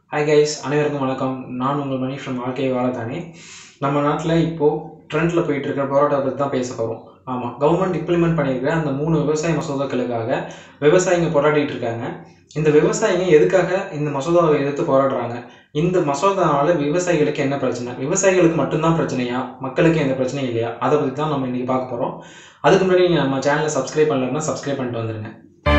hi guys அனைவருக்கும் வணக்கம் நான் உங்கள் மணி ஃப்ரம் வாழ்க்கை வாழத்தானே நம்ம நாட்டில் இப்போது ட்ரெண்டில் போயிட்டு இருக்கிற போராட்ட பற்றி தான் பேச போகிறோம் ஆமாம் கவர்மெண்ட் இம்ப்ளிமெண்ட் பண்ணியிருக்கிற அந்த மூணு விவசாய மசோதாக்களுக்காக விவசாயிங்க போராடிட்டு இருக்காங்க இந்த விவசாயிங்க எதுக்காக இந்த மசோதாவை எதிர்த்து போராடுறாங்க இந்த மசோதாவால் விவசாயிகளுக்கு என்ன பிரச்சனை விவசாயிகளுக்கு மட்டும்தான் பிரச்சனையா மக்களுக்கு எந்த பிரச்சனையும் இல்லையா அதை பற்றி தான் நம்ம இன்றைக்கி பார்க்க போகிறோம் அதுக்கு முன்னாடி நீங்கள் நம்ம சேனலை சப்ஸ்கிரைப் பண்ணலன்னா சப்ஸ்கிரைப் பண்ணிட்டு வந்துருங்க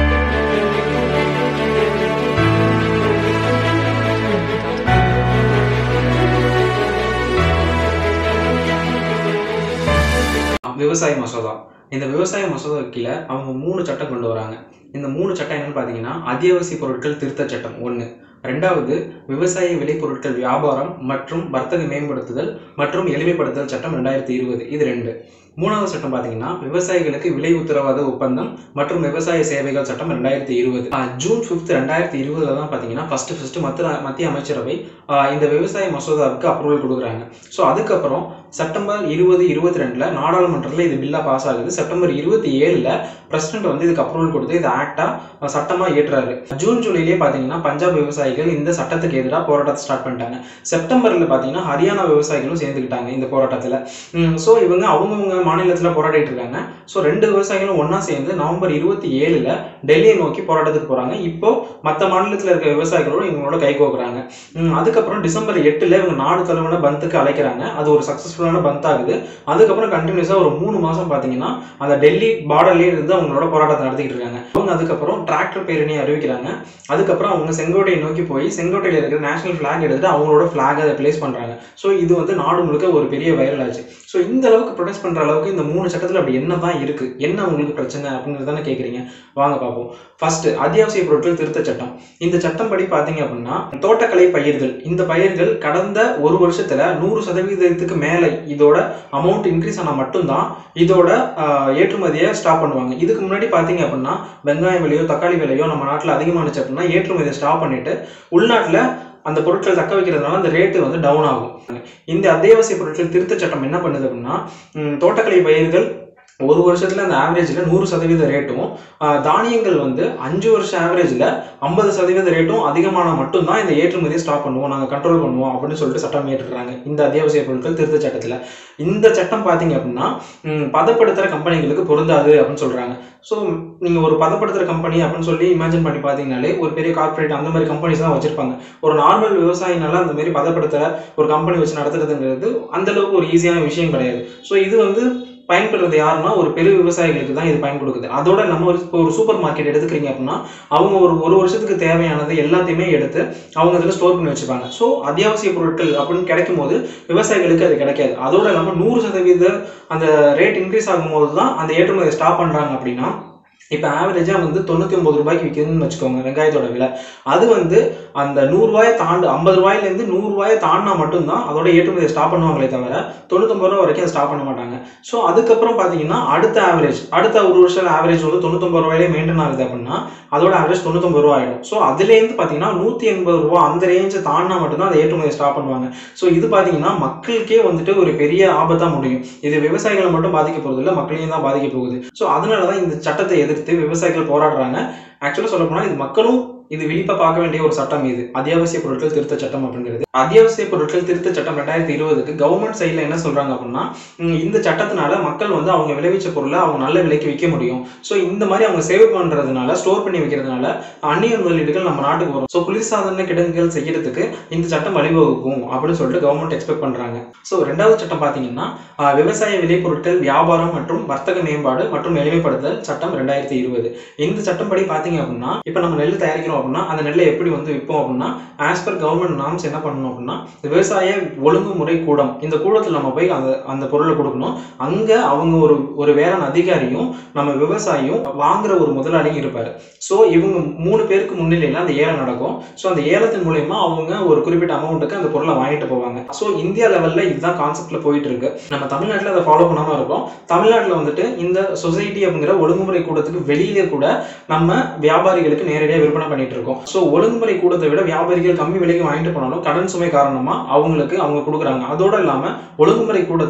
விவசாய மசோதா இந்த விவசாய மசோதா கீழே அவங்க மூணு சட்டம் கொண்டு வராங்க இந்த மூணு சட்டம் என்னன்னு பார்த்தீங்கன்னா அத்தியாவசிய பொருட்கள் திருத்த சட்டம் ஒன்று ரெண்டாவது விவசாய விளைபொருட்கள் வியாபாரம் மற்றும் வர்த்தக மேம்படுத்துதல் மற்றும் எளிமைப்படுத்துதல் சட்டம் ரெண்டாயிரத்தி இருபது இது ரெண்டு மூணாவது சட்டம் பார்த்தீங்கன்னா விவசாயிகளுக்கு விலை உத்தரவாத ஒப்பந்தம் மற்றும் விவசாய சேவைகள் சட்டம் ரெண்டாயிரத்தி இருபது ஜூன் ஃபிஃப்த் ரெண்டாயிரத்தி இருபதுல தான் பார்த்தீங்கன்னா ஃபர்ஸ்ட் ஃபர்ஸ்ட் மத்திய மத்திய அமைச்சரவை ஆஹ் இந்த விவசாய மசோதாவுக்கு அப்ரூவல் கொடுக்குறாங்க ஸோ அதுக்கப்புறம் செப்டம்பர் இருபது இருபத்தி ரெண்டுல நாடாளுமன்றத்தில் இது பில்லாக பாஸ் ஆகுது செப்டம்பர் இருபத்தி ஏழுல பிரசிடென்ட் வந்து இதுக்கு அப்ரூவல் கொடுத்து இது ஆக்டா சட்டமா ஏற்றுறாரு ஜூன் ஜூலையிலே பார்த்தீங்கன்னா பஞ்சாப் விவசாயிகள் இந்த சட்டத்துக்கு எதிராக போராட்டத்தை ஸ்டார்ட் பண்ணிட்டாங்க செப்டம்பர்ல பார்த்தீங்கன்னா ஹரியானா விவசாயிகளும் சேர்ந்துக்கிட்டாங்க இந்த போராட்டத்தில் ஸோ இவங்க அவங்கவுங்க மாநிலத்தில் போராடிட்டு இருக்காங்க ஸோ ரெண்டு விவசாயிகளும் ஒன்றா சேர்ந்து நவம்பர் இருபத்தி ஏழில் டெல்லியை நோக்கி போராட்டத்துக்கு போகிறாங்க இப்போ மற்ற மாநிலத்தில் இருக்க விவசாயிகளோட இவங்களோட கை கோக்குறாங்க ம், அதுக்கப்புறம் டிசம்பர் எட்டில் இவங்க நாடு தலைவன பந்துக்கு அழைக்கிறாங்க அது ஒரு சக்ஸஸ்ஃபுல்லான பந்த் ஆகுது அதுக்கப்புறம் கண்டினியூஸாக ஒரு மூணு மாதம் பார்த்தீங்கன்னா அந்த டெல்லி பார்டர்லேயே இருந்து அவங்களோட போராட்டத்தை நடத்திக்கிட்டு இருக்காங்க அவங்க அதுக்கப்புறம் டிராக்டர் பேரணி அறிவிக்கிறாங்க அதுக்கப்புறம் அவங்க செங்கோட்டையை நோக்கி போய் செங்கோட்டையில் இருக்கிற நேஷனல் ஃபிளாக் எடுத்துட்டு அவங்களோட ஃபிளாக் அதை பிளேஸ் பண்ணுறாங்க ஸோ இது வந்து நாடு முழுக்க ஒரு பெரிய வைரல் ஆச்சு ஸோ இந்த அளவுக்கு ப்ரொடெஸ்ட் பண்ணுற அளவுக்கு இந்த மூணு சட்டத்தில் அப்படி என்ன தான் இருக்கு என்ன உங்களுக்கு பிரச்சனை அப்படிங்கிறது தானே கேட்குறீங்க வாங்க பார்ப்போம் ஃபர்ஸ்ட் அத்தியாவசிய பொருட்கள் திருத்த சட்டம் இந்த சட்டம் படி பார்த்தீங்க அப்படின்னா தோட்டக்கலை பயிர்கள் இந்த பயிர்கள் கடந்த ஒரு வருஷத்துல நூறு சதவீதத்துக்கு மேலே இதோட அமௌண்ட் இன்க்ரீஸ் ஆனால் மட்டும்தான் இதோட ஆஹ், ஏற்றுமதியை ஸ்டாப் பண்ணுவாங்க இதுக்கு முன்னாடி பார்த்தீங்க அப்படின்னா வெங்காயம் விலையோ தக்காளி விலையோ நம்ம நாட்டில் அதிகமானுச்சு அப்படின்னா ஏற்றுமதியை ஸ்டாப் பண்ணிட்டு உள்நாட்டில் அந்த பொருட்கள் தக்க வைக்கிறதுனால அந்த ரேட்டு வந்து டவுன் ஆகும் இந்த அத்தியாவசிய பொருட்கள் திருத்த சட்டம் என்ன பண்ணுது அப்படின்னா ம், தோட்டக்கலை பயிர்கள் ஒரு வருஷத்துல அந்த ஆவரேஜில் நூறு சதவீத ரேட்டும் ஆஹ், தானியங்கள் வந்து அஞ்சு வருஷம் ஆவரேஜில் ஐம்பது சதவீத ரேட்டும் அதிகமான மட்டும்தான் இந்த ஏற்றுமதியை ஸ்டாப் பண்ணுவோம் நாங்கள் கண்ட்ரோல் பண்ணுவோம் அப்படின்னு சொல்லிட்டு சட்டம் ஏற்றுறாங்க இந்த அத்தியாவசிய பொருட்கள் திருத்த சட்டத்தில் இந்த சட்டம் பார்த்தீங்க அப்படின்னா ம், பதப்படுத்துகிற கம்பெனிகளுக்கு பொருந்தாது அப்படின்னு சொல்கிறாங்க ஸோ நீங்கள் ஒரு பதப்படுத்துகிற கம்பெனி அப்படின்னு சொல்லி இமேஜின் பண்ணி பார்த்தீங்கனாலே ஒரு பெரிய கார்ப்பரேட் அந்த மாதிரி கம்பெனிஸ் தான் வச்சிருப்பாங்க ஒரு நார்மல் விவசாயினால அந்த மாதிரி பதப்படுத்துகிற ஒரு கம்பெனி வச்சு நடத்துறதுங்கிறது அந்த அளவுக்கு ஒரு ஈஸியான விஷயம் கிடையாது ஸோ இது வந்து பயன்படுறது யாருன்னா ஒரு பெரிய விவசாயிகளுக்கு தான் இது பயன் கொடுக்குது அதோட நம்ம ஒரு இப்போ ஒரு சூப்பர் மார்க்கெட் எடுத்துக்கிறீங்க அப்படின்னா அவங்க ஒரு ஒரு வருஷத்துக்கு தேவையானது எல்லாத்தையுமே எடுத்து அவங்க அதில் ஸ்டோர் பண்ணி வச்சுப்பாங்க ஸோ அத்தியாவசிய பொருட்கள் அப்படின்னு கிடைக்கும் போது விவசாயிகளுக்கு அது கிடைக்காது அதோட நம்ம நூறு சதவீத அந்த ரேட் இன்க்ரீஸ் ஆகும்போது தான் அந்த ஏற்றுமதியை ஸ்டாப் பண்ணுறாங்க அப்படின்னா இப்போ ஆவரேஜாக வந்து தொண்ணூற்றி ஒம்பது ரூபாய்க்கு விற்குதுன்னு வச்சுக்கோங்க வெங்காயத்தோட விலை அது வந்து அந்த நூறுரூவாயை தாண்டு ஐம்பது ரூபாயிலேருந்து நூறுரூவாயை தாண்டினா மட்டும்தான் அதோட ஏற்றுமதியை ஸ்டாப் பண்ணுவாங்களே தவிர தொண்ணூத்தொம்பது ரூபா வரைக்கும் அதை ஸ்டாப் பண்ண மாட்டாங்க ஸோ அதுக்கப்புறம் பார்த்தீங்கன்னா அடுத்த ஆவரேஜ் அடுத்த ஒரு வருஷம் ஆவரேஜ் வந்து தொண்ணூத்தொம்பது ரூபாயிலே மெயின்டைன் ஆகுது அப்படின்னா அதோட ஆவரேஜ் தொண்ணூத்தொம்பது ரூபா ஆயிடும் ஸோ அதுலேருந்து பார்த்தீங்கன்னா நூற்றி எண்பது ரூபா அந்த ரேஞ்சை தாண்டினா மட்டும்தான் அந்த ஏற்றுமதியை ஸ்டாப் பண்ணுவாங்க ஸோ இது பார்த்தீங்கன்னா மக்களுக்கே வந்துட்டு ஒரு பெரிய ஆபத்தாக முடியும் இது விவசாயிகளை மட்டும் பாதிக்க போகிறது இல்லை மக்களையும் தான் பாதிக்க போகுது ஸோ அதனால தான் இந்த சட்டத்தை எதிர்த்து விவசாயிகள் போராடுறாங்க ஆக்சுவலாக சொல்ல போனால் இது மக்களும் இது விழிப்பா பார்க்க வேண்டிய ஒரு சட்டம் இது அத்தியாவசிய பொருட்கள் திருத்த சட்டம் அப்படிங்கிறது அத்தியாவசிய பொருட்கள் திருத்த சட்டம் ரெண்டாயிரத்தி இருபதுக்கு கவர்மெண்ட் சைடில் என்ன சொல்றாங்க அப்படின்னா ம், இந்த சட்டத்தினால மக்கள் வந்து அவங்க விளைவிச்ச பொருளை அவங்க நல்ல விலைக்கு விற்க முடியும் ஸோ இந்த மாதிரி அவங்க சேவ் பண்றதுனால ஸ்டோர் பண்ணி வைக்கிறதுனால அந்நிய முதலீடுகள் நம்ம நாட்டுக்கு வரும் ஸோ குளிர்சாதன கிடங்குகள் செய்யறதுக்கு இந்த சட்டம் வழிவகுக்கும் அப்படின்னு சொல்லிட்டு கவர்மெண்ட் எக்ஸ்பெக்ட் பண்றாங்க ஸோ ரெண்டாவது சட்டம் பார்த்தீங்கன்னா ஆஹ், விவசாய விளைபொருட்கள் வியாபாரம் மற்றும் வர்த்தக மேம்பாடு மற்றும் எளிமைப்படுத்தல் சட்டம் ரெண்டாயிரத்தி இருபது இந்த சட்டப்படி பார்த்தீங்க அப்படின்னா இப்போ நம்ம நெல் தயாரிக்கிறோம் அப்படின்னா அந்த நெல்லை எப்படி வந்து விற்போம் அப்படின்னா ஆஸ் பர் கவர்மெண்ட் நாம்ஸ் என்ன பண்ணணும் அப்படின்னா விவசாய ஒழுங்குமுறை கூடம் இந்த கூடத்தில் நம்ம போய் அந்த அந்த பொருளை கொடுக்கணும் அங்கே அவங்க ஒரு ஒரு வேளாண் அதிகாரியும் நம்ம விவசாயியும் வாங்குற ஒரு முதலாளியும் இருப்பார் ஸோ இவங்க மூணு பேருக்கு முன்னிலையில் அந்த ஏலம் நடக்கும் ஸோ அந்த ஏலத்தின் மூலயமா அவங்க ஒரு குறிப்பிட்ட அமௌண்ட்டுக்கு அந்த பொருளை வாங்கிட்டு போவாங்க ஸோ இந்தியா லெவலில் இதுதான் கான்செப்ட்ல போயிட்டு இருக்கு நம்ம தமிழ்நாட்டில் அதை ஃபாலோ பண்ணாம இருக்கோம் தமிழ்நாட்டில் வந்துட்டு இந்த சொசைட்டி அப்படிங்கிற ஒழுங்குமுறை கூடத்துக்கு வெளியிலே கூட நம்ம வியாபாரிகளுக்கு நேரடியாக விற்பனை பண்ணிட்டு இருக்கோம் ஸோ ஒழுங்குமுறை கூடத்தை விட வியாபாரிகள் கம்மி விலைக்கு வாங்கிட்டு போனாலும் கடன் சுமை காரணமா அவங்களுக்கு அவங்க கொடுக்குறாங்க அதோட இல்லாம ஒழுங்குமுறை கூடத்துல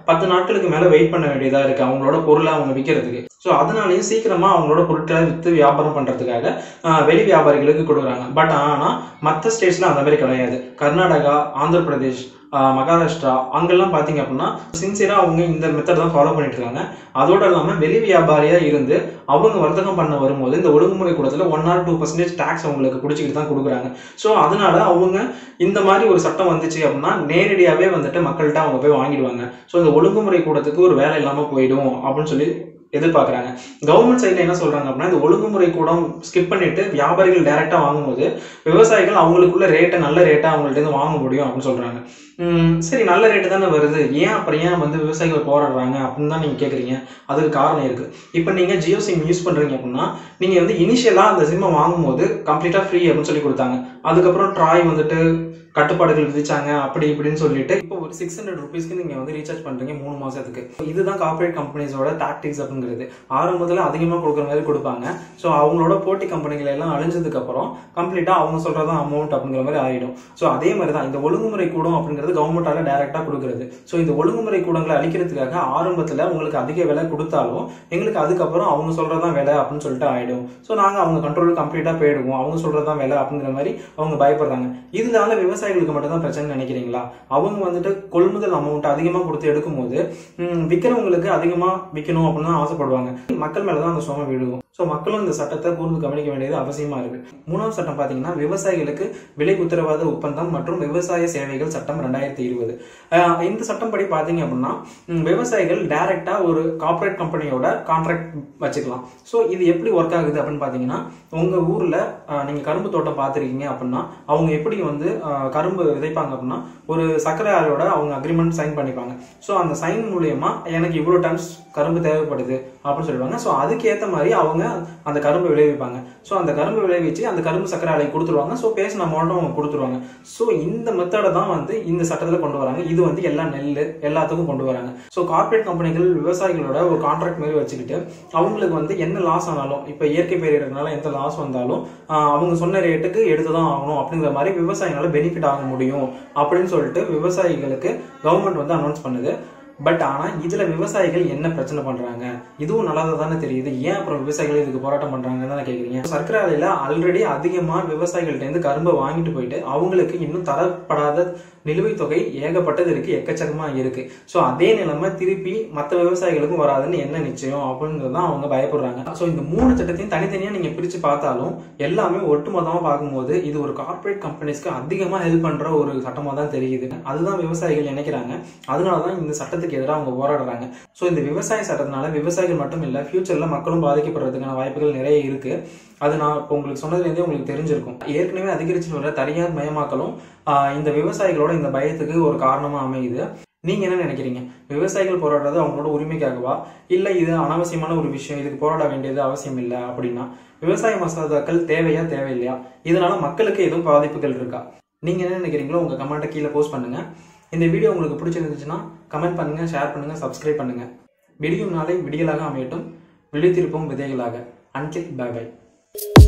பத்து நாட்களுக்கு மேலே வெயிட் பண்ண வேண்டியதாக இருக்குது அவங்களோட பொருளை அவங்க விற்கிறதுக்கு ஸோ அதனாலேயும் சீக்கிரமாக அவங்களோட பொருட்களை விற்று வியாபாரம் பண்ணுறதுக்காக வெளி வியாபாரிகளுக்கு கொடுக்குறாங்க பட் ஆனால் மற்ற ஸ்டேட்ஸில் அந்த மாதிரி கிடையாது கர்நாடகா ஆந்திர பிரதேஷ் ஆஹ் மகாராஷ்டிரா அங்கெல்லாம் பார்த்தீங்க அப்படின்னா சின்சியராக அவங்க இந்த மெத்தட் தான் ஃபாலோ பண்ணிட்டு இருக்காங்க அதோட இல்லாமல் வெளி வியாபாரியாக இருந்து அவங்க வர்த்தகம் பண்ண வரும்போது இந்த ஒழுங்குமுறை கூடத்தில் one or two percentage tax அவங்களுக்கு பிடிச்சிக்கிட்டு தான் கொடுக்குறாங்க ஸோ அதனால அவங்க இந்த மாதிரி ஒரு சட்டம் வந்துச்சு அப்படின்னா நேரடியாகவே வந்துட்டு மக்கள்கிட்ட அவங்க போய் வாங்கிடுவாங்க ஸோ இந்த ஒழுங்குமுறை கூடத்துக்கு ஒரு வேலை இல்லாமல் போயிடும் அப்படின்னு சொல்லி எதிர்பார்க்குறாங்க கவர்மெண்ட் சைடில் என்ன சொல்கிறாங்க அப்படின்னா இந்த ஒழுங்குமுறை கூடம் ஸ்கிப் பண்ணிட்டு வியாபாரிகள் டைரெக்டாக வாங்கும்போது விவசாயிகள் அவங்களுக்குள்ள ரேட்டை நல்ல ரேட்டாக அவங்கள்ட்ட இருந்து வாங்க முடியும் அப்படின்னு சொல்கிறாங்க சரி நல்ல ரேட்டு தானே வருது ஏன் அப்புறம் ஏன் வந்து விவசாயிகள் போராடுறாங்க அப்படின்னு தான் நீங்கள் கேட்குறீங்க அதுக்கு காரணம் இருக்குது இப்போ நீங்கள் ஜியோ சிம் யூஸ் பண்ணுறீங்க அப்படின்னா நீங்கள் வந்து இனிஷியலாக அந்த சிம்மை வாங்கும்போது கம்ப்ளீட்டாக ஃப்ரீ அப்படின்னு சொல்லி கொடுத்தாங்க அதுக்கப்புறம் ட்ராய் வந்துட்டு கட்டுப்பாடுகள் விதிச்சாங்க அப்படி இப்படின்னு சொல்லிட்டு இப்போ ஒரு சிக்ஸ் ஹண்ட்ரட் ருபீஸ்க்கு நீங்கள் வந்து ரீசார்ஜ் பண்ணுறீங்க மூணு மாதத்துக்கு இதுதான் கார்பரேட் கம்பெனிஸோட டாக்டிக்ஸ் அப்படிங்கிறது ஆரம்பத்தில் அதிகமாக கொடுக்குற மாதிரி கொடுப்பாங்க ஸோ அவங்களோட போட்டி கம்பெனிகள் எல்லாம் அழிஞ்சதுக்கு அப்புறம் கம்ப்ளீட்டாக அவங்க சொல்கிறதான் அமௌண்ட் அப்படிங்கிற மாதிரி ஆகிடும் ஸோ அதே மாதிரி தான் இந்த ஒழுங்குமுறை கூடம் அப்படிங்கிறது கவர்மெண்ட்டால டைரெக்டாக கொடுக்குறது ஸோ இந்த ஒழுங்குமுறை கூடங்களை அழிக்கிறதுக்காக ஆரம்பத்தில் உங்களுக்கு அதிக விலை கொடுத்தாலும் எங்களுக்கு அதுக்கப்புறம் அவங்க சொல்கிறதான் விலை அப்படின்னு சொல்லிட்டு ஆகிடும் ஸோ நாங்கள் அவங்க கண்ட்ரோல் கம்ப்ளீட்டாக போயிடுவோம் அவங்க சொல்கிறதான் விலை அப்படிங்கிற மாதிரி அவங்க பயப்படுறாங்க இதனால விவசாயிகளுக்கு மட்டும் தான் பிரச்சனை நினைக்கிறீங்களா அவங்க வந்துட்டு கொள்முதல் அமௌண்ட் அதிகமாக கொடுத்து எடுக்கும்போது ம், விற்கிறவங்களுக்கு அதிகமாக விற்கணும் அப்படின்னு தான் ஆசைப்படுவாங்க மக்கள் மேலே தான் அந்த சுமை விழுகும் ஸோ மக்களும் இந்த சட்டத்தை கூர்ந்து கவனிக்க வேண்டியது அவசியமா இருக்கு மூணாவது சட்டம் பார்த்தீங்கன்னா விவசாயிகளுக்கு விலை உத்தரவாத ஒப்பந்தம் மற்றும் விவசாய சேவைகள் சட்டம் ரெண்டாயிரத்தி இருபது இந்த சட்டம் படி பார்த்தீங்க அப்படின்னா ம், விவசாயிகள் டைரக்டா ஒரு கார்ப்பரேட் கம்பெனியோட கான்ட்ராக்ட் வச்சுக்கலாம் ஸோ இது எப்படி ஒர்க் ஆகுது அப்படின்னு பார்த்தீங்கன்னா உங்க ஊர்ல அஹ், நீங்க கரும்பு தோட்டம் பார்த்துருக்கீங்க அப்படின்னா அவங்க எப்படி வந்து அஹ், கரும்பு விதைப்பாங்க அப்படின்னா ஒரு சர்க்கரை ஆலையோட அவங்க அக்ரிமெண்ட் சைன் பண்ணிப்பாங்க ஸோ அந்த சைன் மூலியமா எனக்கு இவ்வளோ டன்ஸ் கரும்பு தேவைப்படுது அப்படின்னு சொல்லுவாங்க ஸோ அதுக்கேற்ற மாதிரி அவங்க அந்த கரும்பு விளைவிப்பாங்க ஸோ அந்த கரும்பு விளைவிச்சு அந்த கரும்பு சர்க்கரை ஆலைக்கு கொடுத்துருவாங்க ஸோ பேசின அமௌண்ட்டும் அவங்க கொடுத்துருவாங்க ஸோ இந்த மெத்தடை தான் வந்து இந்த சட்டத்தில் கொண்டு வராங்க இது வந்து எல்லா நெல் எல்லாத்துக்கும் கொண்டு வராங்க ஸோ கார்ப்பரேட் கம்பெனிகள் விவசாயிகளோட ஒரு கான்ட்ராக்ட் மாதிரி வச்சுக்கிட்டு அவங்களுக்கு வந்து என்ன லாஸ் ஆனாலும் இப்போ இயற்கை பேரிடர்னால எந்த லாஸ் வந்தாலும் ஆஹ் அவங்க சொன்ன ரேட்டுக்கு எடுத்து தான் ஆகணும் அப்படிங்கிற மாதிரி விவசாயினால பெனிஃபிட் ஆக முடியும் அப்படின்னு சொல்லிட்டு விவசாயிகளுக்கு கவர்மெண்ட் வந்து அனௌன்ஸ் பண்ணுது பட் ஆனா இதுல விவசாயிகள் என்ன பிரச்சனை பண்றாங்க இதுவும் நல்லதா தானே தெரியுது ஏன் அப்புறம் விவசாயிகள் இதுக்கு போராட்டம் பண்றாங்கன்னு தானே கேக்குறீங்க சர்க்கரை ஆலையில ஆல்ரெடி அதிகமா விவசாயிகள்ட்ட இருந்து கரும்பை வாங்கிட்டு போயிட்டு அவங்களுக்கு இன்னும் தரப்படாத நிலுவைத் தொகை ஏகப்பட்டது இருக்கு எக்கச்சக்கமா இருக்கு ஸோ அதே நிலைமை திருப்பி மற்ற விவசாயிகளுக்கும் வராதுன்னு என்ன நிச்சயம் அப்படிங்கிறது அவங்க பயப்படுறாங்க ஸோ இந்த மூணு சட்டத்தையும் தனித்தனியா நீங்க பிரிச்சு பார்த்தாலும் எல்லாமே ஒட்டுமொத்தமா பார்க்கும்போது இது ஒரு கார்ப்பரேட் கம்பெனிஸ்க்கு அதிகமா ஹெல்ப் பண்ற ஒரு சட்டமா தான் தெரியுது அதுதான் விவசாயிகள் நினைக்கிறாங்க அதனாலதான் இந்த சட்டத்துக்கு எதிராக அவங்க போராடுறாங்க ஸோ இந்த விவசாய சட்டத்தினால விவசாயிகள் மட்டும் இல்ல ஃபியூச்சர்ல மக்களும் பாதிக்கப்படுறதுக்கான வாய்ப்புகள் நிறைய இருக்கு அது நான் இப்போ உங்களுக்கு சொன்னதுலேருந்தே உங்களுக்கு தெரிஞ்சிருக்கும் ஏற்கனவே அதிகரிச்சுட்டு வர தனியார் மயமாக்கலும் ஆஹ் இந்த விவசாயிகளோட இந்த பயத்துக்கு ஒரு காரணமா அமையுது நீங்க என்ன நினைக்கிறீங்க விவசாயிகள் போராடுறது அவங்களோட உரிமைக்காகவா இல்ல இது அனாவசியமான ஒரு விஷயம் இதுக்கு போராட வேண்டியது அவசியம் இல்லை அப்படின்னா விவசாய மசோதாக்கள் தேவையா தேவையில்லையா இதனால மக்களுக்கு எதுவும் பாதிப்புகள் இருக்கா நீங்க என்ன நினைக்கிறீங்களோ உங்க கமெண்ட்டை கீழே போஸ்ட் பண்ணுங்க இந்த வீடியோ உங்களுக்கு பிடிச்சிருந்துச்சுன்னா கமெண்ட் பண்ணுங்க ஷேர் பண்ணுங்க சப்ஸ்கிரைப் பண்ணுங்க விடியும் நாளை விடியலாக அமையட்டும் விழித்திருப்போம் விதைகளாக அன்கில் பை பை